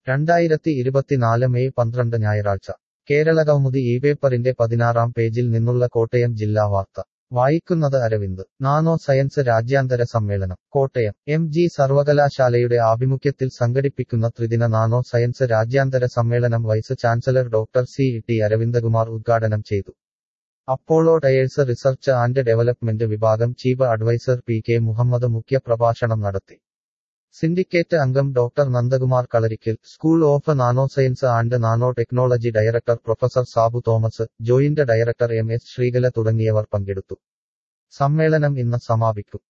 രണ്ടായിരത്തി ഇരുപത്തിനാല് മെയ് പന്ത്രണ്ട് ഞായറാഴ്ച കേരളകൗമുദി ഈ പേപ്പറിന്റെ പതിനാറാം പേജിൽ നിന്നുള്ള കോട്ടയം ജില്ലാ വാർത്ത വായിക്കുന്നത് അരവിന്ദ് നാനോ സയൻസ് രാജ്യാന്തര സമ്മേളനം കോട്ടയം എം ജി സർവകലാശാലയുടെ ആഭിമുഖ്യത്തിൽ സംഘടിപ്പിക്കുന്ന ത്രിദിന നാനോ സയൻസ് രാജ്യാന്തര സമ്മേളനം vice chancellor doctor C T Aravindakumar ഉദ്ഘാടനം ചെയ്തു Apollo tyres research and development വിഭാഗം chief adviser P K Muhammad മുഖ്യപ്രഭാഷണം നടത്തി സിൻഡിക്കേറ്റ് അംഗം doctor Nandakumar Kalarickal school of nano science and nano technology director professor Sabu Thomas joint director M S Sreekala തുടങ്ങിയവർ പങ്കെടുത്തു സമ്മേളനം ഇന്ന് സമാപിക്കും